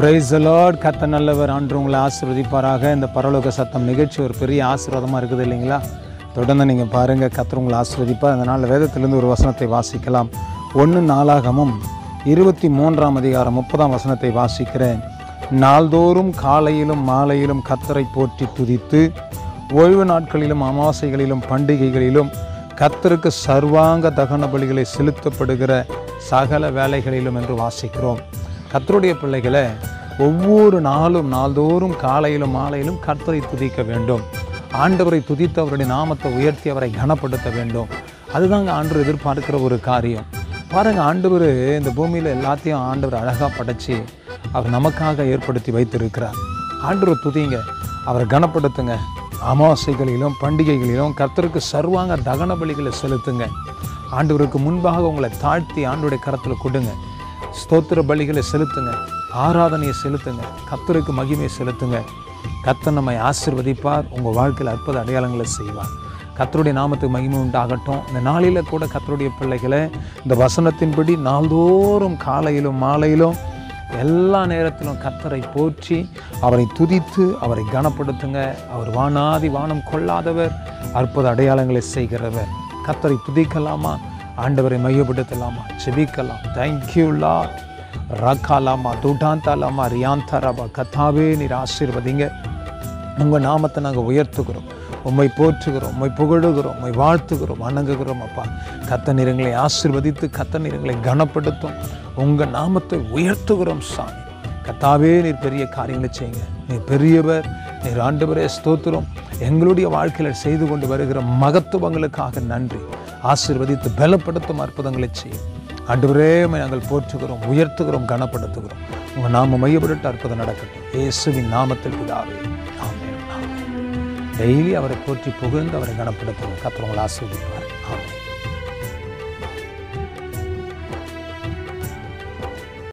price Lord கத்த நல்லவர் ஆண்டு உங்களை ஆசீர்வதிப்பாராக இந்த பரலோக சத்தம் நிகழ்ச்சி ஒரு பெரிய ஆசீர்வாதமாக இருக்குது இல்லைங்களா தொடர்ந்து நீங்கள் பாருங்கள் கத்தர் உங்களை ஆசீர்வதிப்பார் அதனால் வேதத்திலிருந்து ஒரு வசனத்தை வாசிக்கலாம் ஒன்று நாளாகமும் இருபத்தி மூன்றாம் அதிகாரம் முப்பதாம் வசனத்தை வாசிக்கிறேன் நாள்தோறும் காலையிலும் மாலையிலும் கத்தரை போற்றி துதித்து ஓய்வு நாட்களிலும் அமாவாசைகளிலும் பண்டிகைகளிலும் கத்தருக்கு சர்வாங்க தகன பலிகளை செலுத்தப்படுகிற சகல வேலைகளிலும் என்று வாசிக்கிறோம் கத்தருடைய பிள்ளைகளை ஒவ்வொரு நாளும் நாள்தோறும் காலையிலும் மாலையிலும் கர்த்தரை துதிக்க வேண்டும் ஆண்டவரை துதித்து அவருடைய நாமத்தை உயர்த்தி அவரை கனப்படுத்த வேண்டும் அதுதாங்க ஆண்டவர் எதிர்பார்க்கிற ஒரு காரியம் பாருங்க ஆண்டவர் இந்த பூமியில் எல்லாத்தையும் ஆண்டவர் அழகாக படைச்சு அவர் நமக்காக ஏற்படுத்தி வைத்திருக்கிறார் ஆண்டவர் துதிங்க அவரை கனப்படுத்துங்க அமாவாசைகளிலும் பண்டிகைகளிலும் கர்த்தருக்கு சர்வாங்க தகன பலிகளை செலுத்துங்க ஆண்டவருக்கு முன்பாக உங்களை தாழ்த்தி ஆண்டுடைய கரத்தில் கொடுங்க ஸ்தோத்திர பலிகளை செலுத்துங்க ஆராதனையை செலுத்துங்க கர்த்தருக்கு மகிமையை செலுத்துங்க கர்த்தர் நம்மை ஆசிர்வதிப்பார் உங்கள் வாழ்க்கையில் அற்புத அடையாளங்களை செய்வார் கர்த்தருடைய நாமத்துக்கு மகிமை உண்டாகட்டும் இந்த நாளில் கூட கர்த்தருடைய பிள்ளைகளை இந்த வசனத்தின்படி நாள்தோறும் காலையிலும் மாலையிலும் எல்லா நேரத்திலும் கர்த்தரை போற்றி அவரை துதித்து அவரை கனப்படுத்துங்க அவர் வானாதி வானம் கொள்ளாதவர் அற்புத அடையாளங்களை செய்கிறவர் கர்த்தரை துதிக்கலாமா ஆண்டவரை மையப்படுத்தலாமா செபிக்கலாம் தேங்க்யூலா ரக்காலாமா துடாந்தாலாமா ரியாந்தாராபா கத்தாவே நீர் ஆசீர்வதிங்க உங்கள் நாமத்தை நாங்கள் உயர்த்துகிறோம் உம்மை போற்றுகிறோம் உம்மை புகழுகிறோம் உம்மை வாழ்த்துகிறோம் வணங்குகிறோம் அப்பா கத்த நிறங்களை ஆசிர்வதித்து கத்த நிறங்களை கனப்படுத்தும் உங்கள் நாமத்தை உயர்த்துகிறோம் சாமி கத்தாவே நீர் பெரிய காரியங்களை செய்யுங்க நீர் பெரியவர் நீர் ஆண்டவரே ஸ்தோத்திரம் எங்களுடைய வாழ்க்கையில் செய்து கொண்டு வருகிற மகத்துவங்களுக்காக நன்றி ஆசிர்வதித்து பலப்படுத்தும் அற்புதங்களை செய்யும் ஆண்டவரே உம்மை நாங்கள் போற்றுகிறோம் உயர்த்துகிறோம் கனப்படுத்துகிறோம் உங்கள் நாம மையப்பட்டு அற்புதம் நடக்கட்டும் இயேசுவின் நாமத்தில் பிதாவே ஆமென் ஆமென் டெய்லி அவரை போற்றி புகழ்ந்து அவரை கனப்படுத்துவோம் கத்திரவங்களை ஆசீர்வதிப்பார் ஆமென்